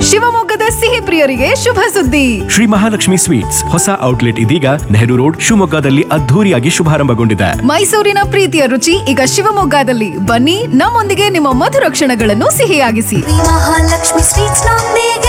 ಶಿವಮೊಗ್ಗದ ಸಿಹಿ ಪ್ರಿಯರಿಗೆ ಶುಭ ಸುದ್ದಿ ಶ್ರೀ ಮಹಾಲಕ್ಷ್ಮಿ ಸ್ವೀಟ್ಸ್ ಹೊಸ ಔಟ್ಲೆಟ್ ಇದೀಗ ನೆಹರು ರೋಡ್ ಶಿವಮೊಗ್ಗದಲ್ಲಿ ಅದ್ಧೂರಿಯಾಗಿ ಶುಭಾರಂಭಗೊಂಡಿದೆ ಮೈಸೂರಿನ ಪ್ರೀತಿಯ ರುಚಿ ಈಗ ಶಿವಮೊಗ್ಗದಲ್ಲಿ ಬನ್ನಿ ನಮ್ಮೊಂದಿಗೆ ನಿಮ್ಮ ಮಧುರ ಕ್ಷಣಗಳನ್ನು ಸಿಹಿಯಾಗಿಸಿ ಮಹಾಲಕ್ಷ್ಮಿ ಸ್ವೀಟ್ಸ್ ನೊಂದಿಗೆ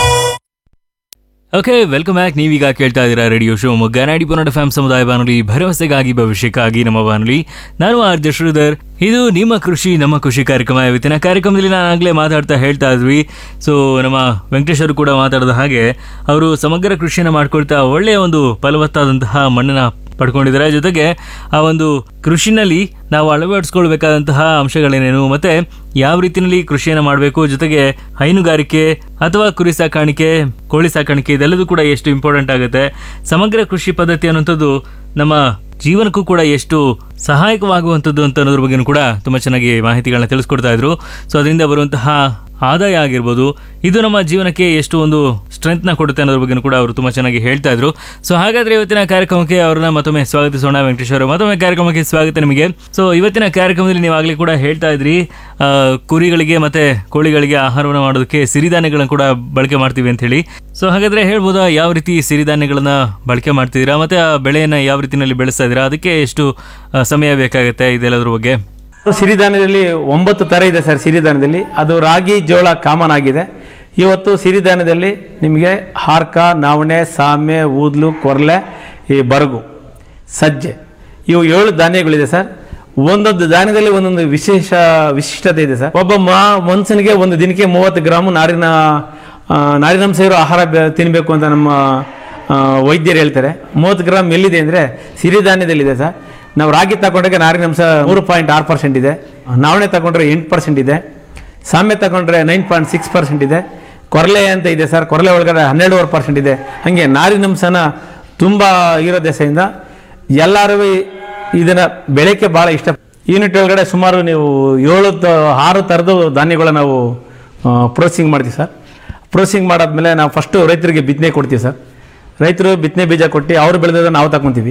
ಓಕೆ ವೆಲ್ಕಮ್ ಬ್ಯಾಕ್ ನೀವೀಗ ಕೇಳ್ತಾ ಇದ್ದೀರಾ ರೇಡಿಯೋ ಶಿವಮೊಗ್ಗ ನಾಡಿ ಪೊನ್ನಡ ಫ್ಯಾಮ್ ಸಮುದಾಯ ಬಾನುಲಿ ಭರವಸೆಗಾಗಿ ಭವಿಷ್ಯಕ್ಕಾಗಿ ನಮ್ಮ ಬಾನುಲಿ ನಾನು ಆರ್ ಜೆ ಶ್ರೀಧರ್ ಇದು ನಿಮ್ಮ ಕೃಷಿ ನಮ್ಮ ಖುಷಿ ಕಾರ್ಯಕ್ರಮ ಇವತ್ತಿನ ಕಾರ್ಯಕ್ರಮದಲ್ಲಿ ನಾನು ಆಗಲೇ ಮಾತಾಡ್ತಾ ಹೇಳ್ತಾ ಇದ್ವಿ ಸೊ ನಮ್ಮ ವೆಂಕಟೇಶ್ ಅವರು ಕೂಡ ಮಾತಾಡಿದ ಹಾಗೆ ಅವರು ಸಮಗ್ರ ಕೃಷಿಯನ್ನು ಮಾಡ್ಕೊಳ್ತಾ ಒಳ್ಳೆಯ ಒಂದು ಫಲವತ್ತಾದಂತಹ ಮಣ್ಣನ್ನ ಪಡ್ಕೊಂಡಿದ್ದಾರೆ ಜೊತೆಗೆ ಆ ಒಂದು ಕೃಷಿನಲ್ಲಿ ನಾವು ಅಳವಡಿಸ್ಕೊಳ್ಬೇಕಾದಂತಹ ಅಂಶಗಳೇನೇನು ಮತ್ತೆ ಯಾವ ರೀತಿಯಲ್ಲಿ ಕೃಷಿಯನ್ನು ಮಾಡಬೇಕು ಜೊತೆಗೆ ಹೈನುಗಾರಿಕೆ ಅಥವಾ ಕುರಿ ಸಾಕಾಣಿಕೆ ಕೋಳಿ ಸಾಕಾಣಿಕೆ ಇದೆಲ್ಲದೂ ಕೂಡ ಎಷ್ಟು ಇಂಪಾರ್ಟೆಂಟ್ ಆಗುತ್ತೆ ಸಮಗ್ರ ಕೃಷಿ ಪದ್ಧತಿ ಅನ್ನುವಂಥದ್ದು ನಮ್ಮ ಜೀವನಕ್ಕೂ ಕೂಡ ಎಷ್ಟು ಸಹಾಯಕವಾಗುವಂಥದ್ದು ಅಂತ ಅನ್ನೋದ್ರ ಬಗ್ಗೆನೂ ಕೂಡ ತುಂಬ ಚೆನ್ನಾಗಿ ಮಾಹಿತಿಗಳನ್ನ ತಿಳಿಸ್ಕೊಡ್ತಾ ಇದ್ರು ಸೊ ಅದರಿಂದ ಬರುವಂತಹ ಆದಾಯ ಆಗಿರ್ಬೋದು ಇದು ನಮ್ಮ ಜೀವನಕ್ಕೆ ಎಷ್ಟು ಒಂದು ಸ್ಟ್ರೆಂತ್ನ ಕೊಡುತ್ತೆ ಅನ್ನೋದ್ರ ಬಗ್ಗೆ ಕೂಡ ಅವರು ತುಂಬ ಚೆನ್ನಾಗಿ ಹೇಳ್ತಾ ಇದ್ರು ಸೊ ಹಾಗಾದ್ರೆ ಇವತ್ತಿನ ಕಾರ್ಯಕ್ರಮಕ್ಕೆ ಅವ್ರನ್ನ ಮತ್ತೊಮ್ಮೆ ಸ್ವಾಗತಿಸೋಣ ವೆಂಕಟೇಶ್ ಅವರು ಮತ್ತೊಮ್ಮೆ ಕಾರ್ಯಕ್ರಮಕ್ಕೆ ಸ್ವಾಗತ ನಿಮಗೆ ಸೊ ಇವತ್ತಿನ ಕಾರ್ಯಕ್ರಮದಲ್ಲಿ ನೀವು ಆಗಲೇ ಕೂಡ ಹೇಳ್ತಾ ಇದ್ರಿ ಆ, ಕುರಿಗಳಿಗೆ ಮತ್ತೆ ಕೋಳಿಗಳಿಗೆ ಆಹಾರವನ್ನು ಮಾಡೋದಕ್ಕೆ ಸಿರಿಧಾನ್ಯಗಳನ್ನು ಕೂಡ ಬಳಕೆ ಮಾಡ್ತೀವಿ ಅಂತ ಹೇಳಿ ಸೊ ಹಾಗಾದ್ರೆ ಹೇಳ್ಬೋದಾ ಯಾವ ರೀತಿ ಸಿರಿಧಾನ್ಯಗಳನ್ನ ಬಳಕೆ ಮಾಡ್ತಿದ್ದೀರಾ ಮತ್ತೆ ಆ ಬೆಳೆಯನ್ನ ಯಾವ ರೀತಿಯಲ್ಲಿ ಬೆಳೆಸ್ತಾ ಇದ್ದೀರಾ ಅದಕ್ಕೆ ಎಷ್ಟು ಆ, ಸಮಯ ಬೇಕಾಗುತ್ತೆ ಇದೆಲ್ಲದ್ರ ಬಗ್ಗೆ ಸಿರಿಧಾನ್ಯದಲ್ಲಿ ಒಂಬತ್ತು ಥರ ಇದೆ ಸರ್ ಸಿರಿಧಾನ್ಯದಲ್ಲಿ ಅದು ರಾಗಿ ಜೋಳ ಕಾಮನ್ ಆಗಿದೆ ಇವತ್ತು ಸಿರಿಧಾನ್ಯದಲ್ಲಿ ನಿಮಗೆ ಹಾರ್ಕ ನವಣೆ ಸಾಮೆ ಊದ್ಲು ಕೊರ್ಲೆ ಈ ಬರಗು ಸಜ್ಜೆ ಇವು ಏಳು ಧಾನ್ಯಗಳಿದೆ ಸರ್ ಒಂದೊಂದು ಧಾನ್ಯದಲ್ಲಿ ಒಂದೊಂದು ವಿಶೇಷ ವಿಶಿಷ್ಟತೆ ಇದೆ ಸರ್ ಒಬ್ಬ ಮಾ ಮನುಷ್ಯನಿಗೆ ಒಂದು ದಿನಕ್ಕೆ ಮೂವತ್ತು ಗ್ರಾಮು ನಾರಿನ ಆ, ನಾರಿನಾಂಶ ಇರೋ ಆಹಾರ ಬೆ- ತಿನ್ನಬೇಕು ಅಂತ ನಮ್ಮ ಆ, ವೈದ್ಯರು ಹೇಳ್ತಾರೆ ಮೂವತ್ತು ಗ್ರಾಮ್ ಎಲ್ಲಿದೆ ಅಂದರೆ ಸಿರಿಧಾನ್ಯದಲ್ಲಿದೆ ಸರ್ ನಾವು ರಾಗಿ ತಗೊಂಡ್ರೆ ನಾರಿನಾಂಶ ಮೂರು ಪಾಯಿಂಟ್ ಆರು ಪರ್ಸೆಂಟ್ ಇದೆ ನವಣೆ ತಗೊಂಡ್ರೆ ಎಂಟು ಪರ್ಸೆಂಟ್ ಇದೆ ಸಾಮ್ಯ ತಗೊಂಡ್ರೆ ನೈನ್ ಪಾಯಿಂಟ್ ಸಿಕ್ಸ್ ಪರ್ಸೆಂಟ್ ಇದೆ ಕೊರಲೆ ಅಂತ ಇದೆ ಸರ್ ಕೊರಲೆ ಒಳಗಡೆ ಹನ್ನೆರಡೂವರೆ ಪರ್ಸೆಂಟ್ ಇದೆ ಹಾಗೆ ನಾರಿನಂಶನ ತುಂಬ ಇರೋ ದೆಸೆಯಿಂದ ಎಲ್ಲರೂ ಇದನ್ನು ಬೆಳೆಕ್ಕೆ ಭಾಳ ಇಷ್ಟ ಯೂನಿಟ್ ಒಳಗಡೆ ಸುಮಾರು ನೀವು ಏಳು ತ- ಆರು ಥರದ್ದು ಧಾನ್ಯಗಳ ನಾವು ಪ್ರೋಸೆಸಿಂಗ್ ಮಾಡ್ತೀವಿ ಸರ್ ಪ್ರೋಸೆಸಿಂಗ್ ಮಾಡಾದ್ಮೇಲೆ ನಾವು ಫಸ್ಟು ರೈತರಿಗೆ ಬಿತ್ತನೆ ಕೊಡ್ತೀವಿ ಸರ್ ರೈತರು ಬಿತ್ತನೆ ಬೀಜ ಕೊಟ್ಟು ಅವ್ರು ಬೆಳೆದ ನಾವು ತಗೊತೀವಿ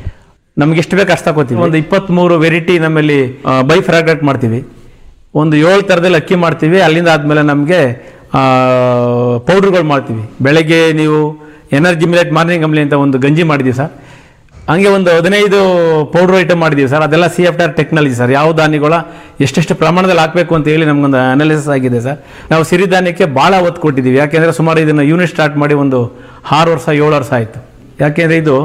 ನಮ್ಗೆ ಎಷ್ಟು ಬೇಕು ಅಷ್ಟು ತಗೋತೀವಿ ಒಂದು ಇಪ್ಪತ್ತ್ಮೂರು ವೆರೈಟಿ ನಮ್ಮಲ್ಲಿ ಬೈ ಫ್ರಾಗ್ರೇಟ್ ಮಾಡ್ತೀವಿ ಒಂದು ಏಳು ಥರದಲ್ಲಿ ಅಕ್ಕಿ ಮಾಡ್ತೀವಿ ಅಲ್ಲಿಂದ ಆದಮೇಲೆ ನಮಗೆ ಪೌಡ್ರುಗಳು ಮಾಡ್ತೀವಿ ಬೆಳಗ್ಗೆ ನೀವು ಎನರ್ಜಿ ಮಿಲೆಟ್ ಮಾರ್ನಿಂಗ್ ಅಂಬ್ಲಿ ಅಂತ ಒಂದು ಗಂಜಿ ಮಾಡಿದ್ದೀವಿ ಸರ್ ಹಂಗೆ ಒಂದು ಹದಿನೈದು ಪೌಡ್ರ್ ಐಟಮ್ ಮಾಡಿದ್ದೀವಿ ಸರ್ ಅದೆಲ್ಲ C F R technology sir ಯಾವ ಧಾನ್ಯಗಳ ಎಷ್ಟೆಷ್ಟು ಪ್ರಮಾಣದಲ್ಲಿ ಹಾಕಬೇಕು ಅಂತ ಹೇಳಿ ನಮಗೊಂದು ಅನಾಲಿಸಿಸ್ ಆಗಿದೆ ಸರ್ ನಾವು ಸಿರಿಧಾನ್ಯಕ್ಕೆ ಭಾಳ ಒತ್ತು ಕೊಟ್ಟಿದ್ದೀವಿ ಯಾಕೆಂದರೆ ಸುಮಾರು ಇದನ್ನು ಯೂನಿಟ್ ಸ್ಟಾರ್ಟ್ ಮಾಡಿ ಒಂದು ಆರು ವರ್ಷ ಏಳು ವರ್ಷ ಆಯಿತು ಯಾಕೆಂದರೆ ಇದು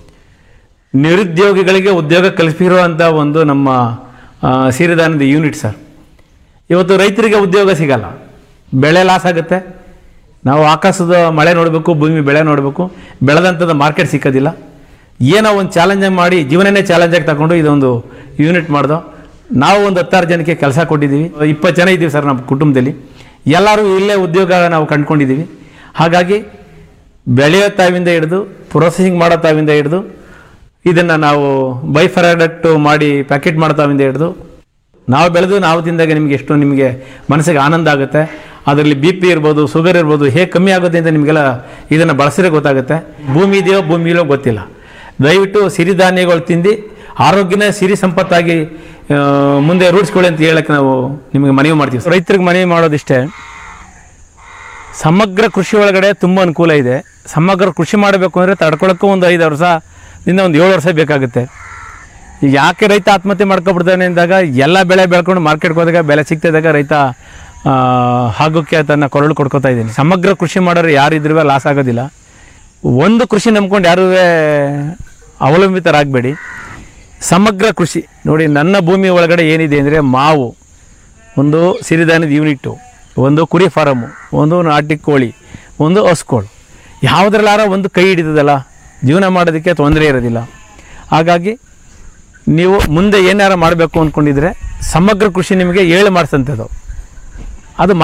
ನಿರುದ್ಯೋಗಿಗಳಿಗೆ ಉದ್ಯೋಗ ಕಲ್ಪಿರುವಂಥ ಒಂದು ನಮ್ಮ ಆ, ಸಿರಿಧಾನ್ಯದ ಯೂನಿಟ್ ಸರ್ ಇವತ್ತು ರೈತರಿಗೆ ಉದ್ಯೋಗ ಸಿಗಲ್ಲ ಬೆಳೆ ಲಾಸ್ ಆಗುತ್ತೆ ನಾವು ಆಕಾಶದ ಮಳೆ ನೋಡಬೇಕು ಭೂಮಿ ಬೆಳೆ ನೋಡಬೇಕು ಬೆಳೆದಂಥದ್ದು ಮಾರ್ಕೆಟ್ ಸಿಕ್ಕೋದಿಲ್ಲ ಏನೋ ಒಂದು ಚಾಲೆಂಜ್ ಮಾಡಿ ಜೀವನನೇ ಚಾಲೆಂಜಾಗಿ ತಗೊಂಡು ಇದೊಂದು ಯೂನಿಟ್ ಮಾಡ್ದೋ ನಾವು ಒಂದು ಹತ್ತಾರು ಜನಕ್ಕೆ ಕೆಲಸ ಕೊಟ್ಟಿದ್ದೀವಿ ಇಪ್ಪತ್ತು ಜನ ಇದ್ದೀವಿ ಸರ್ ನಮ್ಮ ಕುಟುಂಬದಲ್ಲಿ ಎಲ್ಲರೂ ಇಲ್ಲೇ ಉದ್ಯೋಗ ನಾವು ಕಂಡುಕೊಂಡಿದ್ದೀವಿ ಹಾಗಾಗಿ ಬೆಳೆಯೋ ತಾವಿಂದ ಹಿಡಿದು ಪ್ರೊಸೆಸಿಂಗ್ ಮಾಡೋ ತಾವಿಂದ ಹಿಡಿದು ಇದನ್ನು ನಾವು ಬೈ ಪ್ರಾಡಕ್ಟ್ ಮಾಡಿ ಪ್ಯಾಕೆಟ್ ಮಾಡೋ ತಾವಿಂದ ಹಿಡಿದು ನಾವು ಬೆಳೆದು ನಾವು ತಿಂದಾಗ ನಿಮಗೆ ಎಷ್ಟು ನಿಮಗೆ ಮನಸ್ಸಿಗೆ ಆನಂದ ಆಗುತ್ತೆ ಅದರಲ್ಲಿ ಬಿ ಪಿ ಇರ್ಬೋದು ಶುಗರ್ ಇರ್ಬೋದು ಹೇಗೆ ಕಮ್ಮಿ ಆಗುತ್ತೆ ಅಂತ ನಿಮಗೆಲ್ಲ ಇದನ್ನು ಬಳಸಿದ್ರೆ ಗೊತ್ತಾಗುತ್ತೆ ಭೂಮಿ ಇದೆಯೋ ಭೂಮಿ ಇಲ್ಲೋ ಗೊತ್ತಿಲ್ಲ ದಯವಿಟ್ಟು ಸಿರಿಧಾನ್ಯಗಳು ತಿಂದು ಆರೋಗ್ಯನೇ ಸಿರಿ ಸಂಪತ್ತಾಗಿ ಆ, ಮುಂದೆ ರೂಢಿಸ್ಕೊಳ್ಳಿ ಅಂತ ಹೇಳಕ್ಕೆ ನಾವು ನಿಮಗೆ ಮನವಿ ಮಾಡ್ತೀವಿ ರೈತರಿಗೆ ಮನವಿ ಮಾಡೋದಿಷ್ಟೇ ಸಮಗ್ರ ಕೃಷಿ ಒಳಗಡೆ ತುಂಬ ಅನುಕೂಲ ಇದೆ ಸಮಗ್ರ ಕೃಷಿ ಮಾಡಬೇಕು ಅಂದರೆ ತಡ್ಕೊಳಕ್ಕೂ ಒಂದು ಐದು ವರ್ಷ ಇಂದ ಒಂದು ಏಳು ವರ್ಷ ಬೇಕಾಗುತ್ತೆ ಈಗ ಯಾಕೆ ರೈತ ಆತ್ಮಹತ್ಯೆ ಮಾಡ್ಕೊಬಿಡ್ತಾನೆ ಅಂದಾಗ ಎಲ್ಲ ಬೆಳೆ ಬೆಳ್ಕೊಂಡು ಮಾರ್ಕೆಟ್ಗೆ ಹೋದಾಗ ಬೆಲೆ ಸಿಗ್ತಿದ್ದಾಗ ರೈತ ಆ, ಹಾಗೋಕ್ಕೆ ತನ್ನ ಕೊರಳು ಕೊಡ್ಕೊತಾ ಇದ್ದೀನಿ ಸಮಗ್ರ ಕೃಷಿ ಮಾಡೋರು ಯಾರಿದ್ರೂ ಲಾಸ್ ಆಗೋದಿಲ್ಲ ಒಂದು ಕೃಷಿ ನಂಬ್ಕೊಂಡು ಯಾರೂ ಅವಲಂಬಿತರಾಗಬೇಡಿ ಸಮಗ್ರ ಕೃಷಿ ನೋಡಿ ನನ್ನ ಭೂಮಿ ಒಳಗಡೆ ಏನಿದೆ ಅಂದರೆ ಮಾವು ಒಂದು ಸಿರಿಧಾನ್ಯದ ಯೂನಿಟ್ಟು ಒಂದು ಕುರಿ ಫಾರಮು ಒಂದು ನಾಟಿ ಕೋಳಿ ಒಂದು ಹಸ್ಕೋಳು ಯಾವುದ್ರಲ್ಲಾರ ಒಂದು ಕೈ ಹಿಡಿತದಲ್ಲ ಜೀವನ ಮಾಡೋದಕ್ಕೆ ತೊಂದರೆ ಇರೋದಿಲ್ಲ ಹಾಗಾಗಿ ನೀವು ಮುಂದೆ ಏನಾರ ಮಾಡಬೇಕು ಅಂದ್ಕೊಂಡಿದ್ರೆ ಸಮಗ್ರ ಕೃಷಿ ನಿಮಗೆ ಏಳು ಮಾಡಿಸಂಥದ್ದು ಅದು